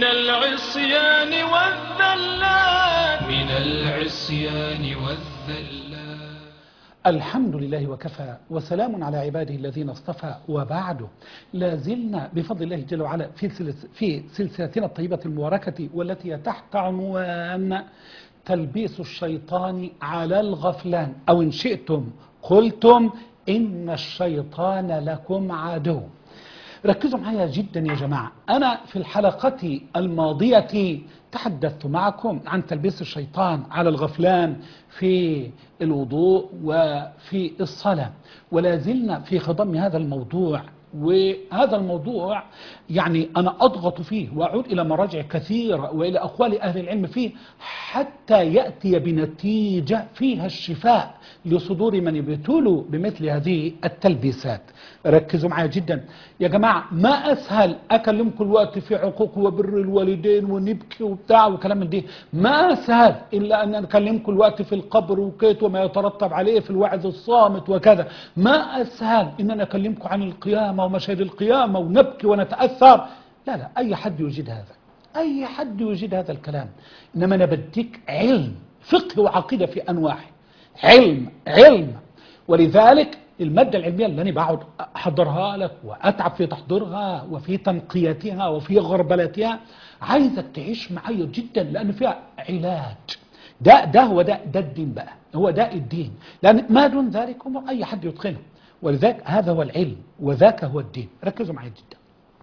العصيان والذلات من العصيان والذلات الحمد لله وكفى وسلام على عباده الذين اصطفى وبعد لا زلنا بفضل الله جل وعلا في سلس- في سلسلتنا الطيبة المباركة والتي هي تحت عنوان تلبيس الشيطان على الغفلان أو إن شئتم قلتم إن الشيطان لكم عدو ركزوا معايا جدا يا جماعة أنا في الحلقة الماضية تحدثت معكم عن تلبيس الشيطان على الغفلان في الوضوء وفي الصلاة ولا زلنا في خضم هذا الموضوع وهذا الموضوع يعني أنا أضغط فيه وأعود إلى مراجع كثيرة وإلى أقوال أهل العلم فيه حتى يأتي بنتيجة فيها الشفاء لصدور من يبتلوا بمثل هذه التلبيسات ركزوا معايا جدا يا جماعة ما أسهل أكلمكم الوقت في حقوق وبر الوالدين ونبكي وبتاع وكلام من دي ما أسهل إلا أن أكلمكم الوقت في القبر وكيت وما يترتب عليه في الوعظ الصامت وكذا ما أسهل إن أنا أكلمكم عن القيامة ومشاهد القيامة ونبكي ونتأثر لا لا أي حد يجيد هذا أي حد يجيد هذا الكلام إنما أنا بديك علم فقه وعقيدة في أنواعه علم علم ولذلك المادة العلمية اللي أنا بقعد أحضرها لك وأتعب في تحضيرها وفي تنقيتها وفي غربلتها عايزك تعيش معايا جدا لأن فيها علاج ده ده هو ده ده الدين بقى هو ده الدين لأن ما دون ذلك أمر أي حد يتقنه ولذلك هذا هو العلم وذاك هو الدين ركزوا معايا جدا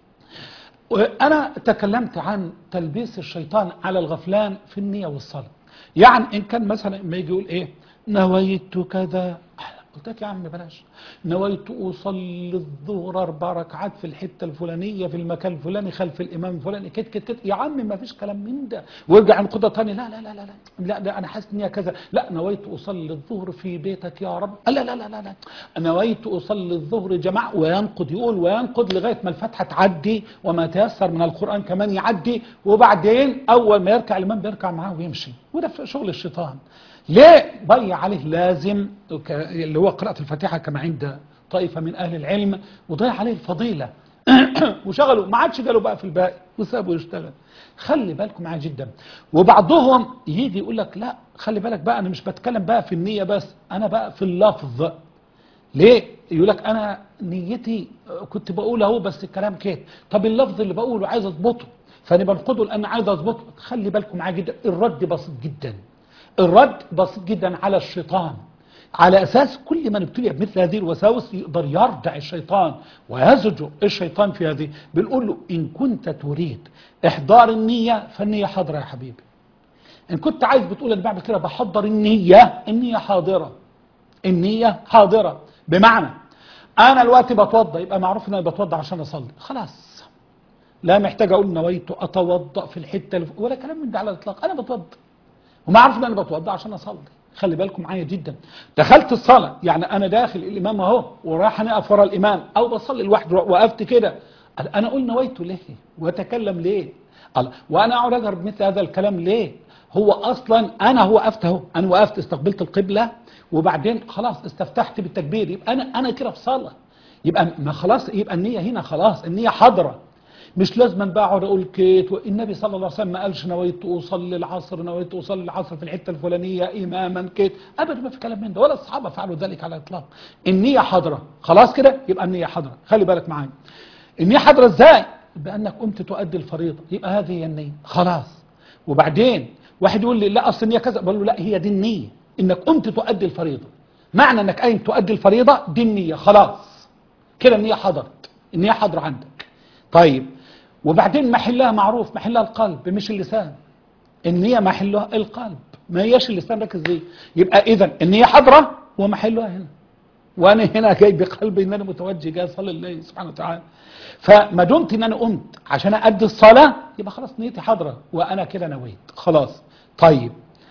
أنا تكلمت عن تلبيس الشيطان على الغفلان في النية والصلاة يعني إن كان مثلا ما يجي يقول إيه نويت كذا قلت لك يا عم بلاش نويت أصلي الظهر أربع ركعات في الحتة الفلانية في المكان الفلاني خلف الإمام الفلاني كت كت كت يا عم ما فيش كلام من ده وارجع انقضى تاني لا لا لا لا لا لا, لا أنا حاسس إن هي كذا لا نويت أصلي الظهر في بيتك يا رب لا لا لا لا لا نويت أصلي الظهر جماعة وينقض يقول وينقض لغاية ما الفاتحة تعدي وما تيسر من القرآن كمان يعدي وبعدين أول ما يركع الإمام بيركع معاه ويمشي وده في شغل الشيطان ليه ضيع عليه لازم ك- اللي هو قراءة الفاتحة كما عند طائفة من أهل العلم وضيع عليه الفضيلة وشغلوا ما عادش قالوا بقى في الباقي وسابوا يشتغل خلي بالكم معاه جدا وبعضهم يجي يقول لك لا خلي بالك بقى انا مش بتكلم بقى في النية بس انا بقى في اللفظ ليه يقول لك انا نيتي كنت بقول اهو بس الكلام كده طب اللفظ اللي بقوله عايز اظبطه فانا بنقده لان عايز اظبطه خلي بالكم معاه جدا الرد بسيط جدا الرد بسيط جدا على الشيطان على اساس كل من ابتلي بمثل هذه الوساوس يقدر يردع الشيطان ويزجر الشيطان في هذه بنقول له ان كنت تريد احضار النيه فالنيه حاضره يا حبيبي ان كنت عايز بتقول انا بعمل كده بحضر النيه النيه حاضره النيه حاضره بمعنى انا دلوقتي بتوضى يبقى معروف ان انا بتوضى عشان اصلي خلاص لا محتاج اقول نويت اتوضا في الحته الف... ولا كلام من ده على الاطلاق انا بتوضى وما عارف ان انا بتوضى عشان اصلي خلي بالكم معايا جدا دخلت الصلاه يعني انا داخل الامام اهو ورايح انا اقف ورا الامام او بصلي لوحدي وقفت كده انا اقول نويت ليه واتكلم ليه الله وانا اقعد اجهر بمثل هذا الكلام ليه هو اصلا انا هو وقفت اهو انا وقفت استقبلت القبله وبعدين خلاص استفتحت بالتكبير يبقى انا انا كده في صلاه يبقى ما خلاص يبقى النيه هنا خلاص النيه حاضره مش لازم بقى اقعد اقول كيت والنبي صلى الله عليه وسلم ما قالش نويت اصلي العصر نويت اصلي العصر في الحته الفلانيه اماما كيت ابدا ما في كلام من ده ولا الصحابه فعلوا ذلك على الاطلاق النيه حاضره خلاص كده يبقى النيه حاضره خلي بالك معايا النيه حاضره ازاي بانك قمت تؤدي الفريضه يبقى هذه هي النيه خلاص وبعدين واحد يقول لي لا اصل النيه كذا بقول له لا هي دي النيه انك قمت تؤدي الفريضه معنى انك قايم تؤدي الفريضه دي النيه خلاص كده النيه حضرت النيه حاضره عندك طيب وبعدين محلها معروف محلها القلب مش اللسان النية محلها القلب ما هياش اللسان ركز ليه يبقى اذا النية حاضرة ومحلها هنا وانا هنا جاي بقلبي ان انا متوجه جاي اصلي لله سبحانه وتعالى فما دمت ان انا قمت عشان ادي الصلاه يبقى خلاص نيتي حاضره وانا كده نويت خلاص طيب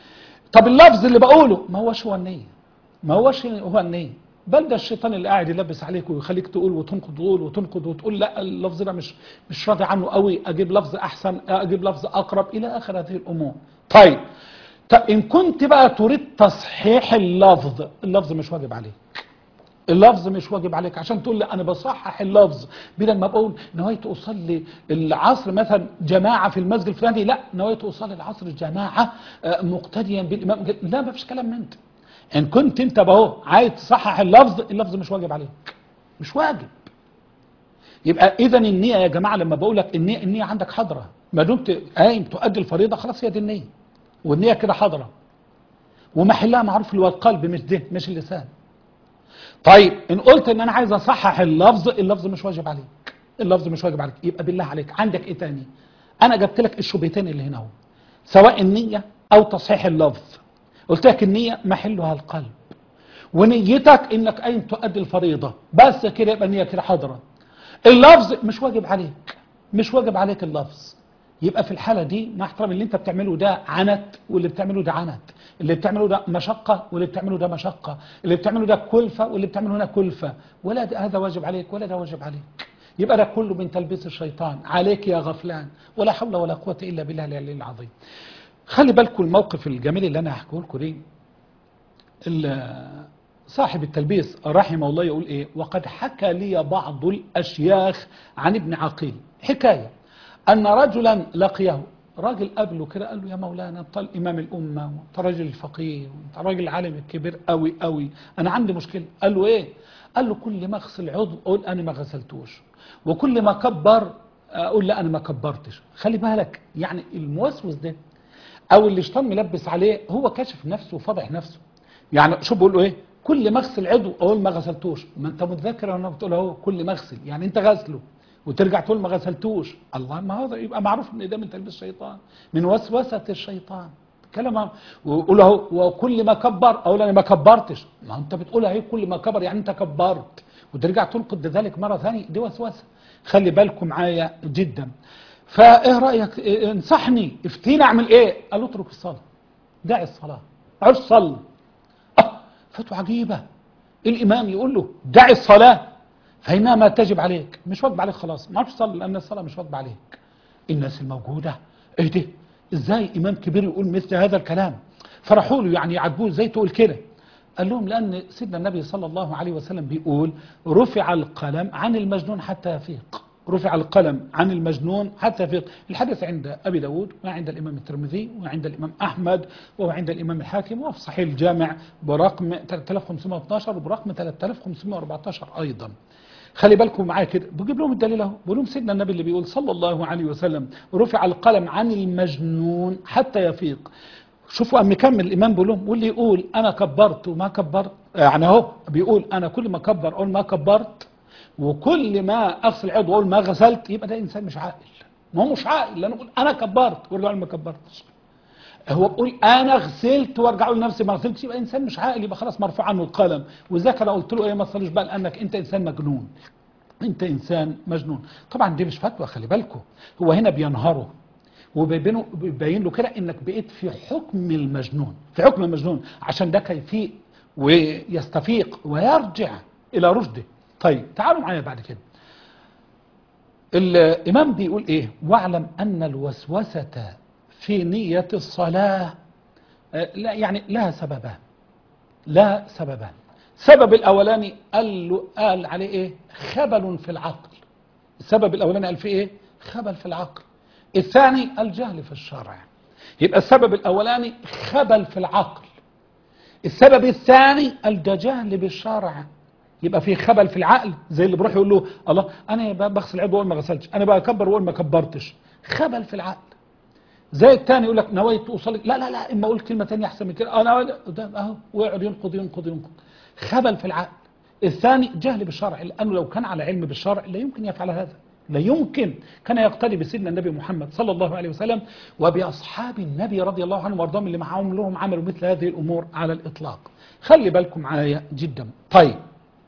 طب اللفظ اللي بقوله ما هوش هو النيه ما هوش هو النيه بل ده الشيطان اللي قاعد يلبس عليك ويخليك تقول وتنقض تقول وتنقض وتقول لا اللفظ ده مش مش راضي عنه قوي اجيب لفظ احسن اجيب لفظ اقرب الى اخر هذه الامور طيب طب ان كنت بقى تريد تصحيح اللفظ اللفظ مش واجب عليك اللفظ مش واجب عليك عشان تقول لي انا بصحح اللفظ بدل ما بقول نويت اصلي العصر مثلا جماعه في المسجد الفلاني لا نويت اصلي العصر جماعه آه، مقتديا بالامام لا ما فيش كلام من ده ان كنت انت بهو عايز تصحح اللفظ اللفظ مش واجب عليك مش واجب يبقى اذا النيه يا جماعه لما بقول لك النيه النيه عندك حاضره ما دمت قايم تؤدي الفريضه خلاص هي دي النيه والنيه كده حاضره ومحلها معروف اللي هو القلب مش ده مش اللسان طيب ان قلت ان انا عايز اصحح اللفظ اللفظ مش واجب عليك اللفظ مش واجب عليك يبقى بالله عليك عندك ايه تاني انا جبت لك الشبهتين اللي هنا اهو سواء النيه او تصحيح اللفظ قلت لك النيه محلها القلب ونيتك انك قايم تؤدي الفريضه بس كده يبقى النيه كده حاضره اللفظ مش واجب عليك مش واجب عليك اللفظ يبقى في الحالة دي مع احترام اللي انت بتعمله ده عنت واللي بتعمله ده عنت اللي بتعمله ده مشقة واللي بتعمله ده مشقة اللي بتعمله ده كلفة واللي بتعمله هنا كلفة ولا ده هذا واجب عليك ولا ده واجب عليك يبقى ده كله من تلبيس الشيطان عليك يا غفلان ولا حول ولا قوة إلا بالله العلي العظيم خلي بالكم الموقف الجميل اللي أنا هحكيه لكم دي ال- صاحب التلبيس رحمه الله يقول ايه وقد حكى لي بعض الاشياخ عن ابن عقيل حكايه ان رجلا لقيه راجل قابله كده قال له يا مولانا انت الامام الامه وانت راجل فقيه وانت راجل عالم كبير قوي قوي انا عندي مشكله قال له ايه قال له كل ما اغسل عضو اقول انا ما غسلتوش وكل ما كبر اقول لا انا ما كبرتش خلي بالك يعني الموسوس ده او اللي الشيطان ملبس عليه هو كاشف نفسه وفضح نفسه يعني شو بقول له ايه كل ما اغسل عضو اقول ما غسلتوش ما انت متذكر وانا بتقول اهو كل ما اغسل يعني انت غسله وترجع تقول ما غسلتوش الله ما هذا يبقى معروف ان ده من تلبيس الشيطان من وسوسه الشيطان كلام وقول اهو وكل ما كبر اقول انا ما كبرتش ما انت بتقول اهي كل ما كبر يعني انت كبرت وترجع تنقد ذلك مره ثانيه دي وسوسه خلي بالكم معايا جدا فايه رايك إيه انصحني افتيني اعمل ايه قال له اترك الصلاه دع الصلاه عش صلي آه، فتوى عجيبة الإمام يقول له دع الصلاة فإنها ما تجب عليك مش واجب عليك خلاص ما عرفش تصلي لأن الصلاة مش واجب عليك الناس الموجودة ايه ده ازاي إمام كبير يقول مثل هذا الكلام فرحوا له يعني يعاتبوه ازاي تقول كده قال لهم لأن سيدنا النبي صلى الله عليه وسلم بيقول رفع القلم عن المجنون حتى يفيق رفع القلم عن المجنون حتى يفيق الحديث عند أبي داود وعند الإمام الترمذي وعند الإمام أحمد وعند الإمام الحاكم وفي صحيح الجامع برقم 3512 وبرقم 3514 أيضا خلي بالكم معايا كده بجيب لهم الدليل اهو بقول لهم سيدنا النبي اللي بيقول صلى الله عليه وسلم رفع القلم عن المجنون حتى يفيق شوفوا أم كمل الإمام بيقول لهم واللي يقول أنا كبرت وما كبرت يعني أهو بيقول أنا كل ما كبر أقول ما كبرت وكل ما أغسل عضو أقول ما غسلت يبقى ده إنسان مش عاقل ما هو مش عاقل لأنه يقول أنا كبرت ويرجع يقول ما كبرتش هو بيقول انا غسلت وارجع اقول لنفسي ما غسلتش يبقى انسان مش عاقل يبقى خلاص مرفوع عنه القلم وذاك انا قلت له ايه ما تصليش بقى لانك انت انسان مجنون انت انسان مجنون طبعا دي مش فتوى خلي بالكم هو هنا بينهره وبيبينه بيبين له كده انك بقيت في حكم المجنون في حكم المجنون عشان ده كيفيق ويستفيق ويرجع الى رشده طيب تعالوا معايا بعد كده الامام بيقول ايه واعلم ان الوسوسه في نيه الصلاه آه، لا يعني لها سببان لا سببان السبب الاولاني قال له قال عليه ايه خبل في العقل السبب الاولاني قال فيه ايه خبل في العقل الثاني الجهل في الشرع يبقى السبب الاولاني خبل في العقل السبب الثاني الجهل بالشرع يبقى في خبل في العقل زي اللي بيروح يقول له الله انا بغسل عضو واقول ما غسلتش انا بكبر واقول ما كبرتش خبل في العقل زي الثاني يقول لك نويت اصلي لا لا لا اما اقول كلمه ثانيه احسن من كده انا ده اهو ويقعد ينقض ينقض ينقض خبل في العقل الثاني جهل بالشرع لانه لو كان على علم بالشرع لا يمكن يفعل هذا لا يمكن كان يقتدي بسيدنا النبي محمد صلى الله عليه وسلم وباصحاب النبي رضي الله عنهم وارضاهم اللي معاهم لهم عملوا مثل هذه الامور على الاطلاق خلي بالكم معايا جدا طيب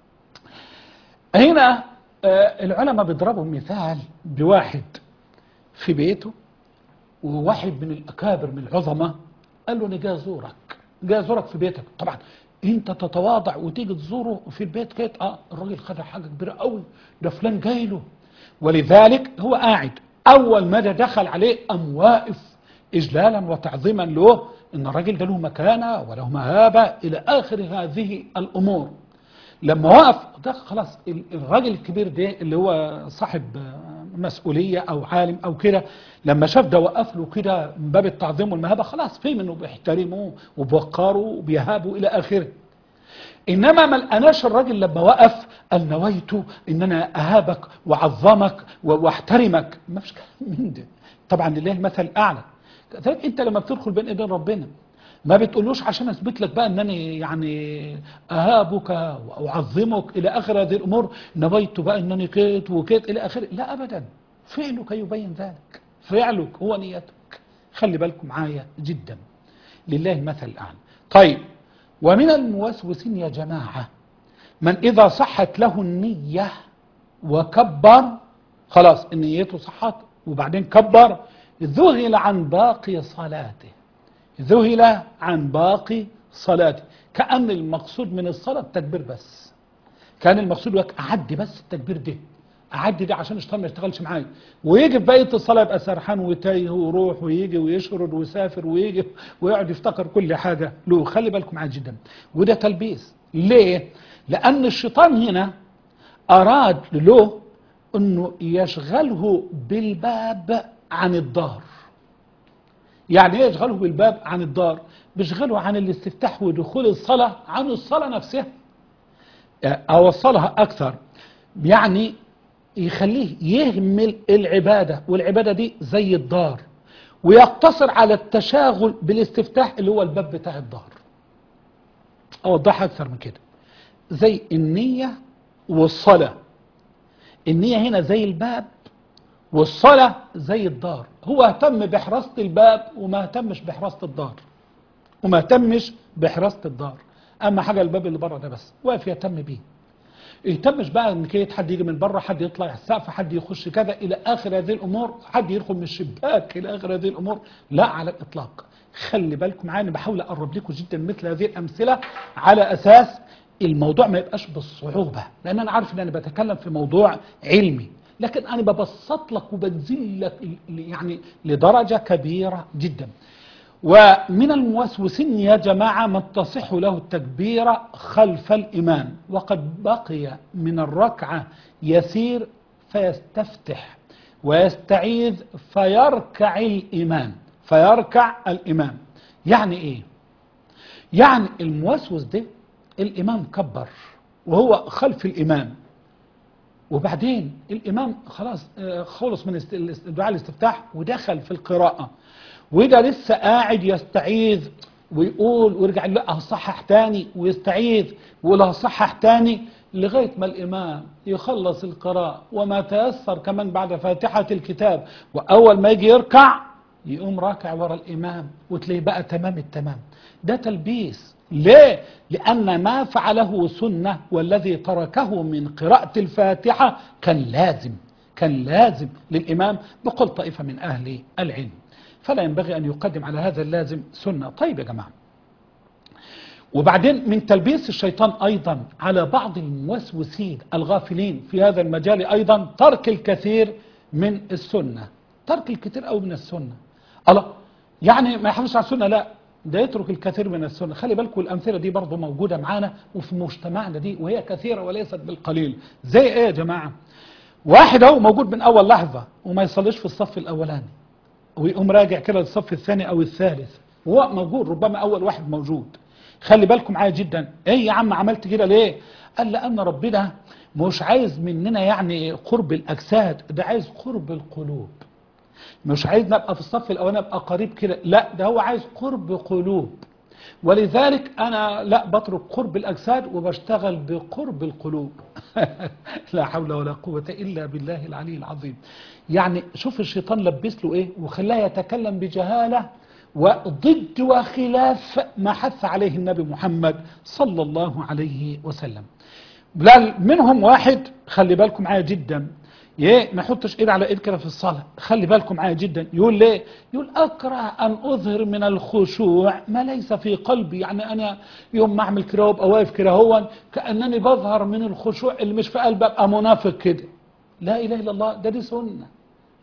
هنا آه، العلماء بيضربوا مثال بواحد في بيته وواحد من الاكابر من العظماء قال له انا جاي ازورك جاي ازورك في بيتك طبعا انت تتواضع وتيجي تزوره في البيت كده اه الراجل خد حاجه كبيره قوي ده فلان جاي له ولذلك هو قاعد اول ما ده دخل عليه قام واقف اجلالا وتعظيما له ان الراجل ده له مكانه وله مهابه الى اخر هذه الامور لما وقف ده خلاص ال- الراجل الكبير ده اللي هو صاحب آه، مسؤولية او عالم او كده لما شاف ده وقف له كده من باب التعظيم والمهابة خلاص فهم انه بيحترمه وبوقره وبيهابه الى اخره انما ما لقناش الراجل لما وقف قال نويت ان انا اهابك واعظمك و- واحترمك ما فيش كلام من ده طبعا لله المثل الاعلى كذلك انت لما بتدخل بين ايدين ربنا ما بتقولوش عشان اثبت لك بقى انني يعني اهابك واعظمك الى اخر هذه الامور نويت بقى انني كيت وكيت الى اخره لا ابدا فعلك يبين ذلك فعلك هو نيتك خلي بالكم معايا جدا لله المثل الاعلى طيب ومن الموسوسين يا جماعة من إذا صحت له النية وكبر خلاص نيته صحت وبعدين كبر ذهل عن باقي صلاته ذهل عن باقي صلاته كأن المقصود من الصلاة التكبير بس كان المقصود لك أعدي بس التكبير ده أعدي ده عشان الشيطان ما يشتغلش معايا ويجي في بقية الصلاة يبقى سرحان وتايه ويروح ويجي ويشرد ويسافر ويجي ويقعد يفتكر كل حاجة له خلي بالكم معايا جدا وده تلبيس ليه؟ لأن الشيطان هنا أراد له أنه يشغله بالباب عن الدار يعني ايه يشغله بالباب عن الدار بيشغله عن الاستفتاح ودخول الصلاة عن الصلاة نفسها أوصلها أكثر يعني يخليه يهمل العبادة والعبادة دي زي الدار ويقتصر على التشاغل بالاستفتاح اللي هو الباب بتاع الدار أوضحها أكثر من كده زي النية والصلاة النية هنا زي الباب والصلاة زي الدار هو اهتم بحراسة الباب وما اهتمش بحراسة الدار وما اهتمش بحراسة الدار أما حاجة الباب اللي بره ده بس واقف يهتم بيه يهتمش بقى ان كده حد يجي من بره حد يطلع السقف حد يخش كذا الى اخر هذه الامور حد يدخل من الشباك الى اخر هذه الامور لا على الاطلاق خلي بالكم معايا انا بحاول اقرب لكم جدا مثل هذه الامثله على اساس الموضوع ما يبقاش بالصعوبه لان انا عارف ان انا بتكلم في موضوع علمي لكن انا ببسط لك وبنزل لك يعني لدرجه كبيره جدا ومن الموسوسين يا جماعة من تصح له التكبيرة خلف الإمام وقد بقي من الركعة يسير فيستفتح ويستعيذ فيركع الإمام فيركع الإمام يعني إيه يعني الموسوس ده الإمام كبر وهو خلف الإمام وبعدين الإمام خلاص آه، خلص من است- الاست- دعاء الاستفتاح ودخل في القراءة وده لسه قاعد يستعيذ ويقول ويرجع يقول لا هصحح تاني ويستعيذ ويقول هصحح تاني لغاية ما الإمام يخلص القراءة وما تيسر كمان بعد فاتحة الكتاب وأول ما يجي يركع يقوم راكع ورا الإمام وتلاقيه بقى تمام التمام ده تلبيس ليه؟ لأن ما فعله سنة والذي تركه من قراءة الفاتحة كان لازم كان لازم للإمام بقول طائفة من أهل العلم فلا ينبغي أن يقدم على هذا اللازم سنة طيب يا جماعة وبعدين من تلبيس الشيطان أيضا على بعض الموسوسين الغافلين في هذا المجال أيضا ترك الكثير من السنة ترك الكثير أو من السنة الله يعني ما يحافظش على السنة لا ده يترك الكثير من السنة خلي بالكم الأمثلة دي برضو موجودة معانا وفي مجتمعنا دي وهي كثيرة وليست بالقليل زي ايه يا جماعة واحد اهو موجود من أول لحظة وما يصليش في الصف الأولاني ويقوم راجع كده للصف الثاني او الثالث هو موجود ربما اول واحد موجود خلي بالكم معايا جدا ايه يا عم عملت كده ليه قال لان ربنا مش عايز مننا يعني قرب الاجساد ده عايز قرب القلوب مش عايز نبقى في الصف الاولاني ابقى قريب كده لا ده هو عايز قرب قلوب ولذلك انا لا بترك قرب الاجساد وبشتغل بقرب القلوب لا حول ولا قوه الا بالله العلي العظيم يعني شوف الشيطان لبس له ايه وخلاه يتكلم بجهاله وضد وخلاف ما حث عليه النبي محمد صلى الله عليه وسلم بل منهم واحد خلي بالكم معايا جدا يه ما يحطش ايد على ايد كده في الصلاه خلي بالكم معايا جدا يقول ليه يقول اكره ان اظهر من الخشوع ما ليس في قلبي يعني انا يوم ما اعمل كده وابقى واقف كده هو كانني بظهر من الخشوع اللي مش في قلبي ابقى منافق كده لا اله الا الله ده دي سنه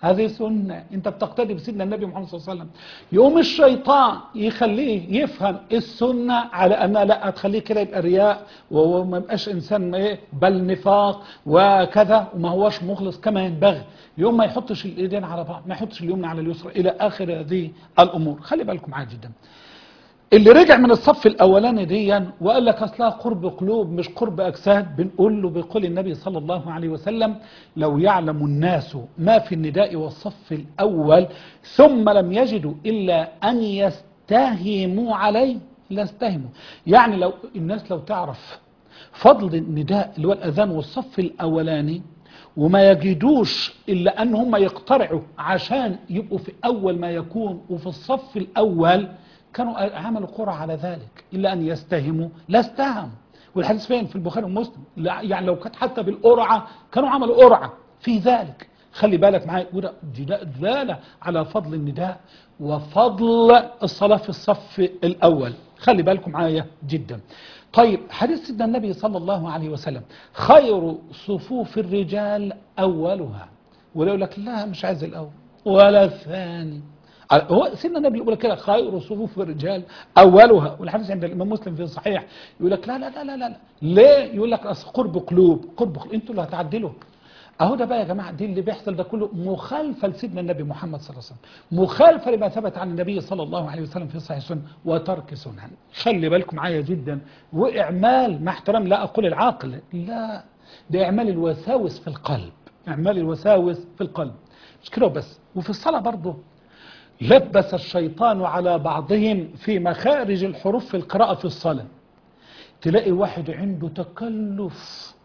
هذه سنة انت بتقتدي بسيدنا النبي محمد صلى الله عليه وسلم يقوم الشيطان يخليه يفهم السنة على انها لا تخليه كده يبقى رياء وهو ما يبقاش انسان ايه بل نفاق وكذا وما هوش مخلص كما ينبغي يوم ما يحطش الايدين على بعض ما يحطش اليمنى على اليسرى الى اخر هذه الامور خلي بالكم معايا جدا اللي رجع من الصف الاولاني ديا وقال لك اصلها قرب قلوب مش قرب اجساد بنقول له بقول النبي صلى الله عليه وسلم لو يعلم الناس ما في النداء والصف الاول ثم لم يجدوا الا ان يستهموا عليه لاستهموا يعني لو الناس لو تعرف فضل النداء اللي هو الاذان والصف الاولاني وما يجدوش الا ان هم يقترعوا عشان يبقوا في اول ما يكون وفي الصف الاول كانوا عملوا قرعة على ذلك إلا أن يستهموا لا استهموا والحديث فين في البخاري ومسلم لا- يعني لو كانت حتى بالقرعة كانوا عملوا قرعة في ذلك خلي بالك معايا وده دل- دلالة على فضل النداء وفضل الصلاة في الصف الأول خلي بالكم معايا جدا طيب حديث سيدنا النبي صلى الله عليه وسلم خير صفوف الرجال أولها ولو لك لا مش عايز الأول ولا الثاني هو سيدنا النبي يقول لك كده خير صفوف الرجال اولها والحديث عند الامام مسلم في الصحيح يقول لك لا لا لا لا لا ليه يقول لك اصل قرب قلوب قرب قلوب انتوا اللي هتعدلوا اهو ده بقى يا جماعه دي اللي بيحصل ده كله مخالفه لسيدنا النبي محمد صلى الله عليه وسلم مخالفه لما ثبت عن النبي صلى الله عليه وسلم في صحيح السنه وترك سنن خلي بالكم معايا جدا واعمال مع احترام لا اقول العقل لا ده اعمال الوساوس في القلب اعمال الوساوس في القلب مش كده بس وفي الصلاه برضه لبس الشيطان على بعضهم في مخارج الحروف في القراءة في الصلاة تلاقي واحد عنده تكلف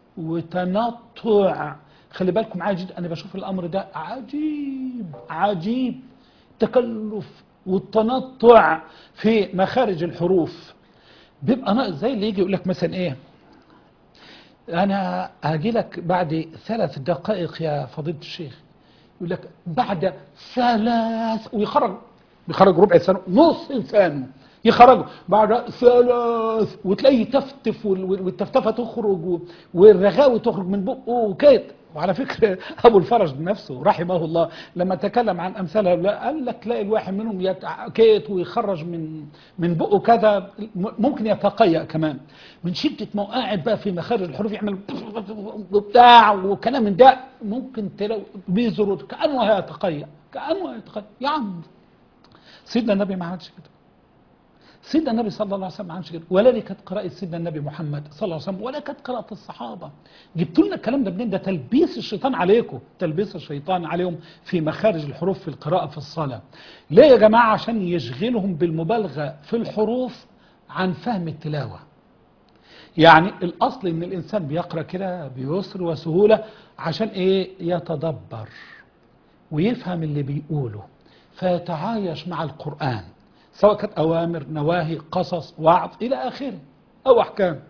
وتنطع خلي بالكم معايا جدا انا بشوف الامر ده عجيب عجيب تكلف والتنطع في مخارج الحروف بيبقى ناقص زي اللي يجي يقول لك مثلا ايه انا هاجي لك بعد ثلاث دقائق يا فضيله الشيخ يقول لك بعد ثلاث ويخرج يخرج ربع لسانه نص لسانه يخرجه بعد ثلاث وتلاقيه يتفتف وال- وال- والتفتفه تخرج و- والرغاوي تخرج من بقه وكده وعلى فكره ابو الفرج نفسه رحمه الله لما تكلم عن امثال هؤلاء قال لك تلاقي الواحد منهم يتع- كيت ويخرج من من بقه كذا م- ممكن يتقيأ كمان من شده ما هو قاعد بقى في مخارج الحروف يعمل وبتاع وكلام من ده ممكن تلاقي بيزرد كانه هيتقيأ كانه هيتقيأ يا عم سيدنا النبي ما عملش كده سيدنا النبي صلى الله عليه وسلم ما عملش كده ولا دي كانت قراءة سيدنا النبي محمد صلى الله عليه وسلم ولا كانت قراءة الصحابة جبتوا لنا الكلام ده منين ده تلبيس الشيطان عليكم تلبيس الشيطان عليهم في مخارج الحروف في القراءة في الصلاة ليه يا جماعة عشان يشغلهم بالمبالغة في الحروف عن فهم التلاوة يعني الأصل إن الإنسان بيقرأ كده بيسر وسهولة عشان إيه يتدبر ويفهم اللي بيقوله فيتعايش مع القرآن سواء كانت أوامر نواهي قصص وعظ إلى آخره أو أحكام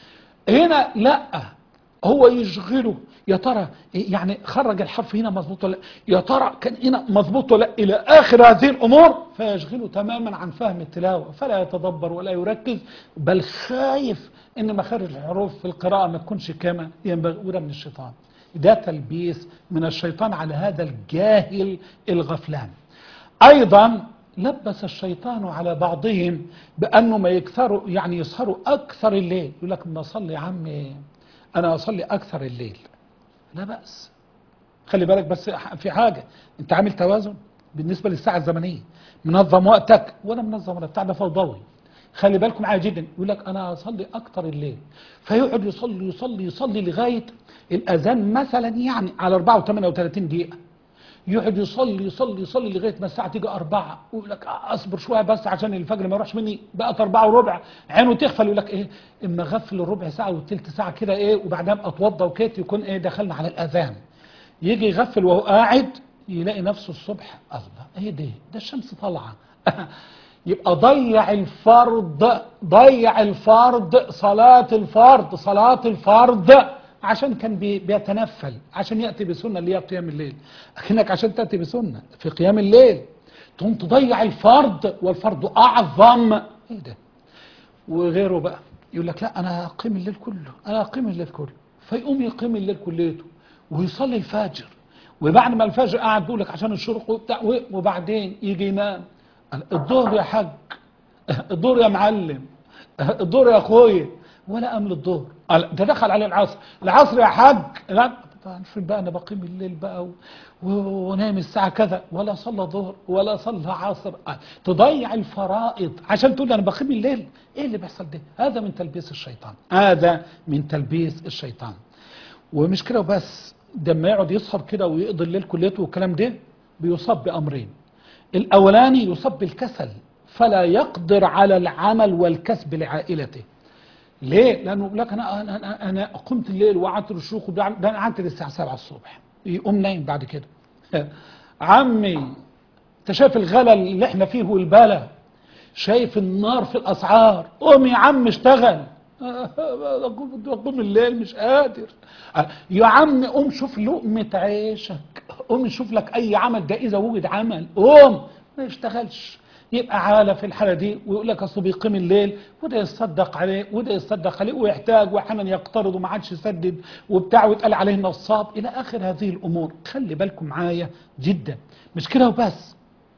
هنا لا هو يشغله يا ترى يعني خرج الحرف هنا مظبوط ولا لا؟ يا ترى كان هنا مظبوط ولا لا؟ الى اخر هذه الامور فيشغله تماما عن فهم التلاوه فلا يتدبر ولا يركز بل خايف ان مخارج الحروف في القراءه ما تكونش كما ينبغي وده من الشيطان ده تلبيس من الشيطان على هذا الجاهل الغفلان ايضا لبس الشيطان على بعضهم بانه ما يكثروا يعني يسهروا اكثر الليل يقول لك ما اصلي يا عمي انا اصلي اكثر الليل لا باس خلي بالك بس في حاجه انت عامل توازن بالنسبه للساعه الزمنيه منظم وقتك ولا منظم ولا بتاع ده فوضوي خلي بالكم معايا جدا يقول لك انا اصلي اكثر الليل فيقعد يصلي يصلي يصلي لغايه الاذان مثلا يعني على 34 دقيقه يقعد يصلي يصلي يصلي لغايه ما الساعه تيجي أربعة ويقول لك اصبر شويه بس عشان الفجر ما يروحش مني بقت أربعة وربع عينه تغفل يقول لك ايه اما غفل الربع ساعه والثلث ساعه كده ايه وبعدها ابقى اتوضى وكيت يكون ايه دخلنا على الاذان يجي يغفل وهو قاعد يلاقي نفسه الصبح الله ايه ده ده الشمس طالعه يبقى ضيع الفرض ضيع الفرض صلاة الفرض صلاة الفرض عشان كان بي- بيتنفل عشان يأتي بسنة اللي هي قيام الليل لكنك عشان تأتي بسنة في قيام الليل تقوم تضيع الفرض والفرض أعظم ايه ده وغيره بقى يقول لك لا انا اقيم الليل كله انا اقيم الليل كله فيقوم يقيم الليل كليته ويصلي الفجر وبعد ما الفجر قاعد بيقول لك عشان الشروق وبتاع و- وبعدين يجي ينام قال الظهر يا حاج الظهر يا معلم الظهر يا اخويا ولا قام للظهر قال ده دخل على العصر العصر يا حاج لا طبعا فين بقى انا بقيم الليل بقى و- و- ونام الساعه كذا ولا صلى ظهر ولا صلى عصر قال تضيع الفرائض عشان تقول انا بقيم الليل ايه اللي بيحصل ده هذا من تلبيس الشيطان هذا من تلبيس الشيطان ومش كده وبس ده لما يقعد يسهر كده ويقضي الليل كليته والكلام ده بيصاب بامرين الاولاني يصاب بالكسل فلا يقدر على العمل والكسب لعائلته ليه؟ لانه بيقول لك انا انا انا, أنا قمت الليل وقعدت الشيوخ وبتاع- ده انا قعدت للساعه 7 الصبح يقوم نايم بعد كده عمي انت شايف الغلا اللي احنا فيه والبلا شايف النار في الاسعار قوم يا عم اشتغل اقوم أقوم الليل مش قادر يا عم قوم شوف لقمة عيشك قوم شوف لك اي عمل ده اذا وجد عمل قوم ما يشتغلش يبقى عالة في الحالة دي ويقول لك اصله بيقيم الليل وده يصدق عليه وده يصدق عليه ويحتاج واحيانا يقترض وما عادش يسدد وبتاع ويتقال عليه نصاب الى اخر هذه الامور خلي بالكم معايا جدا مش كده وبس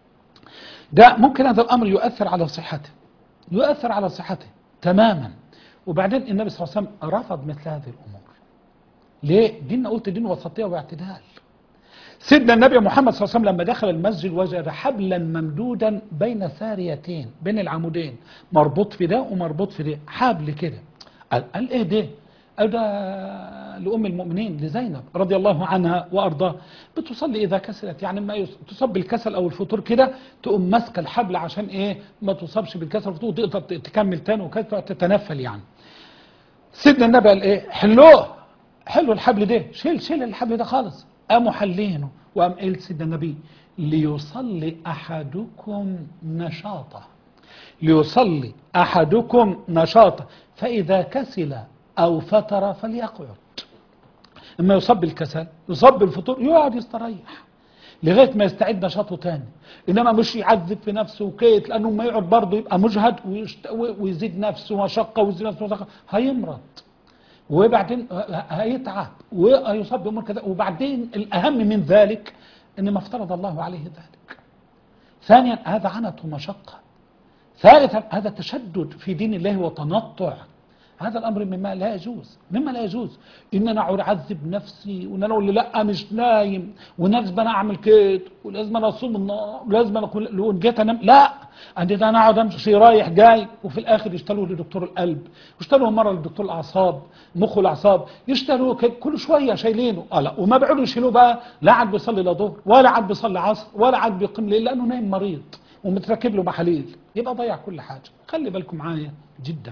ده ممكن هذا الامر يؤثر على صحته يؤثر على صحته تماما وبعدين النبي صلى الله عليه وسلم رفض مثل هذه الامور ليه ديننا قلت دين وسطيه واعتدال سيدنا النبي محمد صلى الله عليه وسلم لما دخل المسجد وجد حبلا ممدودا بين ساريتين بين العمودين مربوط في ده ومربوط في ده حبل كده قال, قال ايه ده قال ده لأم المؤمنين لزينب رضي الله عنها وأرضاها بتصلي إذا كسلت يعني ما يص- تصاب بالكسل أو الفطور كده تقوم ماسكة الحبل عشان إيه ما تصابش بالكسل والفطور تقدر ت- تكمل تاني وكده تتنفل يعني سيدنا النبي قال ايه حلوه حلو الحبل ده شيل شيل الحبل ده خالص قاموا حلينه وقام قال سيدنا النبي ليصلي احدكم نشاطه ليصلي احدكم نشاطه فاذا كسل او فتر فليقعد اما يصاب بالكسل يصاب بالفطور يقعد يستريح لغايه ما يستعد نشاطه تاني انما مش يعذب في نفسه وكيت لانه ما يقعد برضه يبقى مجهد ويشت... ويزيد نفسه مشقه ويزيد نفسه مشقه هيمرض وبعدين هيتعب وهيصاب بامور كذا وبعدين الاهم من ذلك ان ما افترض الله عليه ذلك ثانيا هذا عنت ومشقه ثالثا هذا تشدد في دين الله وتنطع هذا الامر مما لا يجوز مما لا يجوز ان انا اقعد اعذب نفسي وان انا اقول لي لا مش نايم ولازم انا اعمل كده ولازم انا اصوم النهار ولازم انا اكون لو جيت انام لا عندي ده انا اقعد امشي رايح جاي وفي الاخر يشتغلوا لدكتور القلب يشتغلوا مره لدكتور الاعصاب مخ والاعصاب يشتغلوا كده كل شويه شايلينه اه لا وما بيقعدوا يشيلوه بقى لا عاد بيصلي لا ظهر ولا عاد بيصلي عصر ولا عاد بيقيم ليل لانه نايم مريض ومتركب له محاليل يبقى ضيع كل حاجه خلي بالكم معايا جدا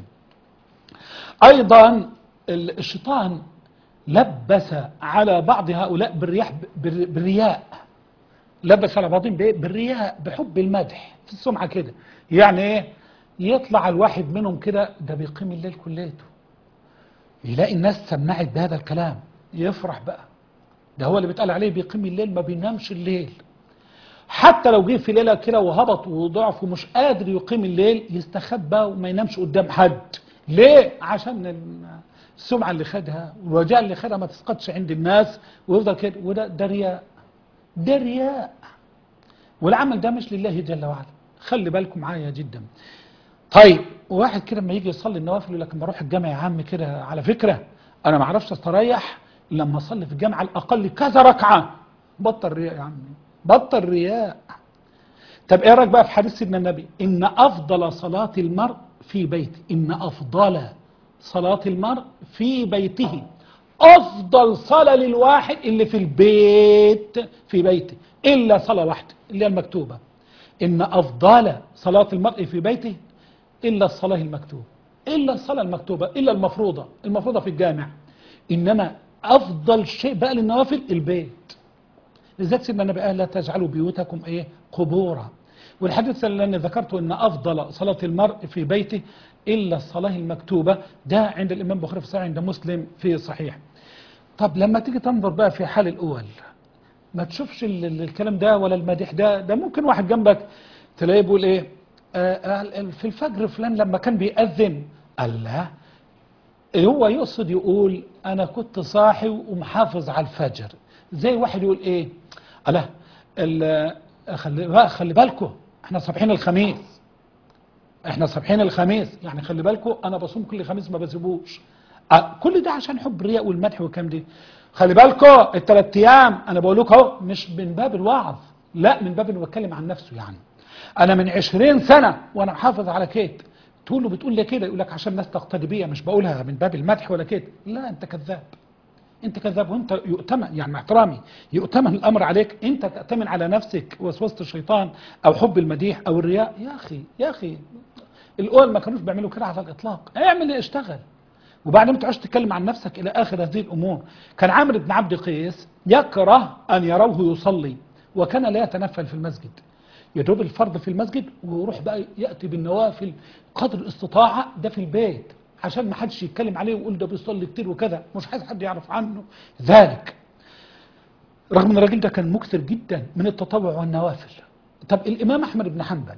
ايضا ال- الشيطان لبس على بعض هؤلاء بالرياح بال- بالرياء لبس على بعضهم بايه بالرياء بحب المدح في السمعه كده يعني ايه يطلع الواحد منهم كده ده بيقيم الليل كليته يلاقي الناس سمعت بهذا الكلام يفرح بقى ده هو اللي بيتقال عليه بيقيم الليل ما بينامش الليل حتى لو جه في ليله كده وهبط وضعف ومش قادر يقيم الليل يستخبى وما ينامش قدام حد ليه عشان السمعه اللي خدها والوجاء اللي خدها ما تسقطش عند الناس ويفضل كده وده ده رياء ده رياء والعمل ده مش لله جل وعلا خلي بالكم معايا جدا طيب واحد كده لما يجي يصلي النوافل يقول لك لما اروح الجامع يا عم كده على فكره انا ما اعرفش استريح لما اصلي في الجامع على الاقل كذا ركعه بطل رياء يا عم بطل رياء طب ايه رايك بقى في حديث سيدنا النبي ان افضل صلاه المرء في بيته ان افضل صلاه المرء في بيته افضل صلاه للواحد اللي في البيت في بيته الا صلاه واحده اللي هي المكتوبه ان افضل صلاه المرء في بيته الا الصلاه المكتوبه الا الصلاه المكتوبه الا المفروضه المفروضه في الجامع انما افضل شيء بقى للنوافل البيت لذلك سيدنا النبي قال لا تجعلوا بيوتكم ايه قبورا والحديث اللي انا ذكرته ان افضل صلاه المرء في بيته الا الصلاه المكتوبه ده عند الامام بخاري في صحيح عند مسلم في صحيح طب لما تيجي تنظر بقى في حال الاول ما تشوفش ال- ال- الكلام ده ولا المديح ده ده ممكن واحد جنبك تلاقيه بيقول ايه آه آه، في الفجر فلان لما كان بيأذن الله هو يقصد يقول انا كنت صاحي ومحافظ على الفجر زي واحد يقول ايه الا ال- خلي خلي بالكم احنا صابحين الخميس احنا صابحين الخميس يعني خلي بالكم انا بصوم كل خميس ما بسيبوش أه، كل ده عشان حب الرياء والمدح والكلام دي خلي بالكم الثلاث ايام انا بقول لكم اهو مش من باب الوعظ لا من باب انه بتكلم عن نفسه يعني انا من عشرين سنه وانا محافظ على كيت تقول له بتقول لي كده يقول لك عشان الناس تقتدي بيا مش بقولها من باب المدح ولا كده لا انت كذاب انت كذاب وانت يؤتمن يعني مع احترامي يؤتمن الامر عليك انت تأتمن على نفسك وسوسة الشيطان او حب المديح او الرياء يا اخي يا اخي الاول ما كانوش بيعملوا كده على الاطلاق اعمل ايه اشتغل وبعدين ما تقعدش تتكلم عن نفسك الى اخر هذه الامور كان عامر بن عبد قيس يكره ان يروه يصلي وكان لا يتنفل في المسجد يدوب الفرض في المسجد ويروح بقى ياتي بالنوافل قدر الاستطاعه ده في البيت عشان ما حدش يتكلم عليه ويقول ده بيصلي كتير وكذا مش عايز حد يعرف عنه ذلك رغم ان الراجل ده كان مكثر جدا من التطوع والنوافل طب الامام احمد بن حنبل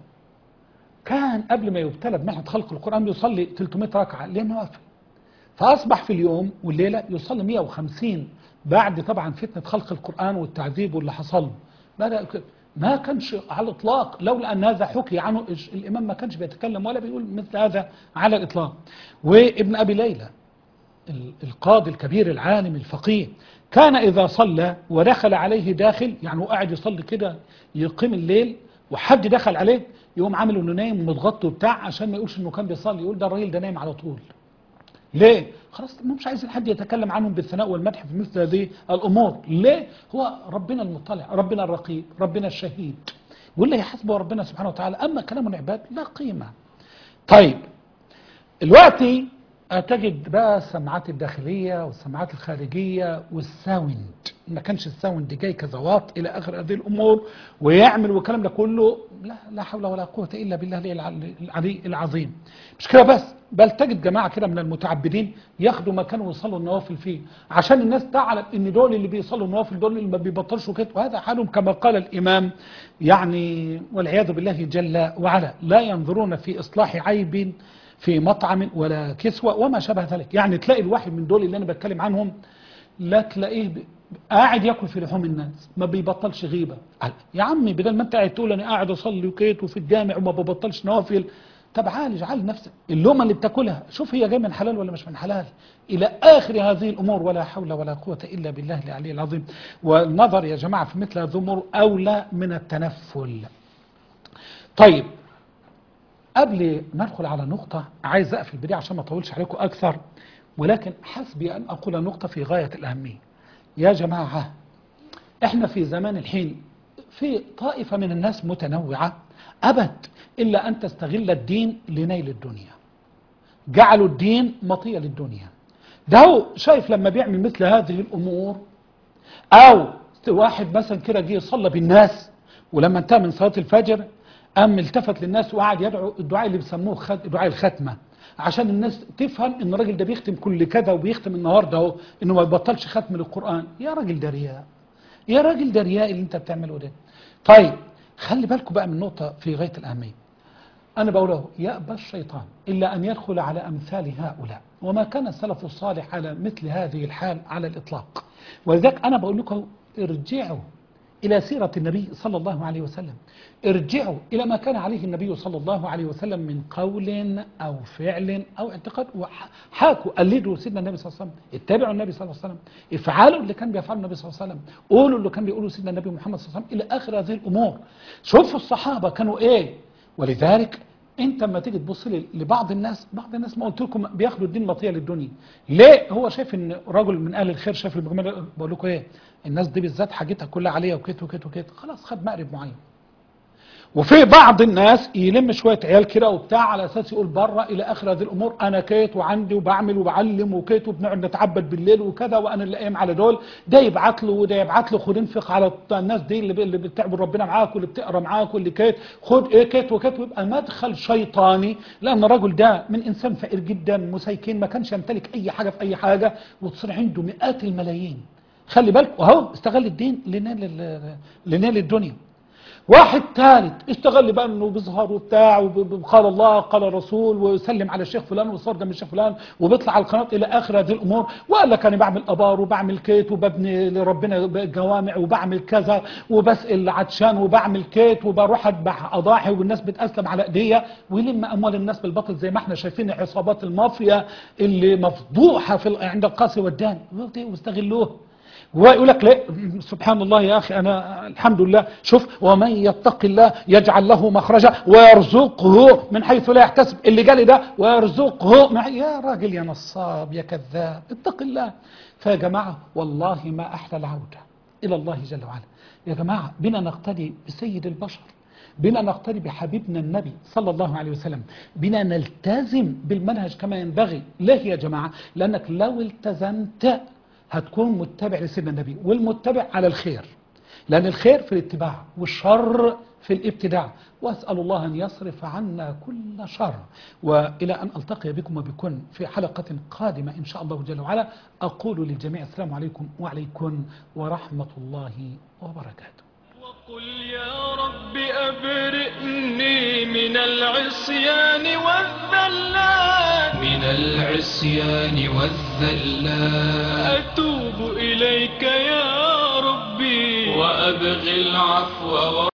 كان قبل ما يبتلى بمحنه خلق القران بيصلي 300 ركعه ليه نوافل فأصبح في اليوم والليلة يصلي 150 بعد طبعا فتنة خلق القرآن والتعذيب واللي حصل له. بدأ ك- ما كانش على الإطلاق لولا أن هذا حكي عنه إيش- الإمام ما كانش بيتكلم ولا بيقول مثل هذا على الإطلاق وابن أبي ليلى ال- القاضي الكبير العالم الفقيه كان إذا صلى ودخل عليه داخل يعني هو قاعد يصلي كده يقيم الليل وحد دخل عليه يقوم عامل انه نايم ومتغطي وبتاع عشان ما يقولش انه كان بيصلي يقول ده الراجل ده نايم على طول ليه؟ خلاص ما مش عايزين حد يتكلم عنهم بالثناء والمدح في مثل هذه الامور، ليه؟ هو ربنا المطلع، ربنا الرقيب، ربنا الشهيد. واللي يحاسبه ربنا سبحانه وتعالى، اما كلام العباد لا قيمه. طيب دلوقتي تجد بقى السماعات الداخليه والسماعات الخارجيه والساوند ما كانش الساوند جاي كزواط الى اخر هذه الامور ويعمل والكلام ده كله لا لا حول ولا قوه الا بالله العلي الع- العلي العظيم مش كده بس بل تجد جماعه كده من المتعبدين ياخدوا مكان ويصلوا النوافل فيه عشان الناس تعلم ان دول اللي بيصلوا النوافل دول اللي ما بيبطلش كده وهذا حالهم كما قال الامام يعني والعياذ بالله جل وعلا لا ينظرون في اصلاح عيب في مطعم ولا كسوة وما شابه ذلك يعني تلاقي الواحد من دول اللي أنا بتكلم عنهم لا تلاقيه ب- قاعد ياكل في لحوم الناس ما بيبطلش غيبة قال يا عمي بدل ما انت قاعد تقول انا قاعد اصلي وكيت وفي الجامع وما ببطلش نوافل طب عالج عالج نفسك اللقمه اللي بتاكلها شوف هي جايه من حلال ولا مش من حلال الى اخر هذه الامور ولا حول ولا قوه الا بالله العلي العظيم والنظر يا جماعه في مثل هذه الامور اولى من التنفل طيب قبل ما ادخل على نقطة عايز اقفل بدي عشان ما اطولش عليكم اكثر ولكن حسبي ان اقول نقطة في غاية الاهمية يا جماعة احنا في زمان الحين في طائفة من الناس متنوعة ابد الا ان تستغل الدين لنيل الدنيا جعلوا الدين مطية للدنيا ده هو شايف لما بيعمل مثل هذه الامور او واحد مثلا كده جه يصلى بالناس ولما انتهى من صلاه الفجر قام التفت للناس وقعد يدعو الدعاء اللي بيسموه خد دعاء الختمه عشان الناس تفهم ان الراجل ده بيختم كل كذا وبيختم النهارده اهو انه ما يبطلش ختم للقران يا راجل ده رياء يا راجل ده رياء اللي انت بتعمله ده طيب خلي بالكم بقى من نقطه في غايه الاهميه أنا بقول له يأبى الشيطان إلا أن يدخل على أمثال هؤلاء وما كان السلف الصالح على مثل هذه الحال على الإطلاق ولذلك أنا بقول لكم ارجعوا إلى سيرة النبي صلى الله عليه وسلم ارجعوا إلى ما كان عليه النبي صلى الله عليه وسلم من قول أو فعل أو اعتقاد وحاكوا قلدوا سيدنا النبي صلى الله عليه وسلم اتبعوا النبي صلى الله عليه وسلم افعلوا اللي كان بيفعله النبي صلى الله عليه وسلم قولوا اللي كان بيقوله سيدنا النبي محمد صلى الله عليه وسلم إلى آخر هذه الأمور شوفوا الصحابة كانوا إيه ولذلك انت لما تيجي تبص لي- لبعض الناس بعض الناس ما قلت لكم بياخدوا الدين مطيه للدنيا ليه هو شايف ان رجل من اهل الخير شايف المجمل بقول لكم ايه الناس دي بالذات حاجتها كلها عليها وكت وكت وكت خلاص خد مقرب معين وفي بعض الناس يلم شويه عيال كده وبتاع على اساس يقول بره الى اخر هذه الامور انا كيت وعندي وبعمل وبعلم وكيت وبنقعد نتعبد بالليل وكذا وانا اللي قايم على دول ده يبعت له وده يبعت له خد انفق على الناس دي اللي, اللي بتعبد ربنا معاك واللي بتقرا معاك واللي كيت خد ايه كيت وكيت ويبقى مدخل شيطاني لان الرجل ده من انسان فقير جدا مسيكين ما كانش يمتلك اي حاجه في اي حاجه وتصير عنده مئات الملايين خلي بالك وهو استغل الدين لنال ال- لنال الدنيا واحد ثالث اشتغل لي بقى انه بيظهر وبتاع وقال الله قال الرسول ويسلم على الشيخ فلان وصار ده من الشيخ فلان وبيطلع على القناه الى اخر هذه الامور وقال لك انا بعمل ابار وبعمل كيت وببني لربنا جوامع وبعمل كذا وبسال عطشان وبعمل كيت وبروح اذبح اضاحي والناس بتاسلم على ايديا ويلم اموال الناس بالباطل زي ما احنا شايفين عصابات المافيا اللي مفضوحه في ال- عند القاصي والدان واستغلوه ويقول لك لا سبحان الله يا اخي انا الحمد لله شوف ومن يتق الله يجعل له مخرجا ويرزقه من حيث لا يحتسب اللي جالي ده ويرزقه من حي- يا راجل يا نصاب يا كذاب اتق الله فيا جماعه والله ما احلى العوده الى الله جل وعلا يا جماعه بنا نقتدي بسيد البشر بنا نقتدي بحبيبنا النبي صلى الله عليه وسلم بنا نلتزم بالمنهج كما ينبغي ليه يا جماعة لأنك لو التزمت هتكون متبع لسيدنا النبي والمتبع على الخير لأن الخير في الاتباع والشر في الابتداع وأسأل الله أن يصرف عنا كل شر وإلى أن ألتقي بكم وبكم في حلقة قادمة إن شاء الله جل وعلا أقول للجميع السلام عليكم وعليكم ورحمة الله وبركاته وقل يا رب أبرئني من العصيان والذلات من العصيان والذلات أتوب إليك يا ربي وأبغي العفو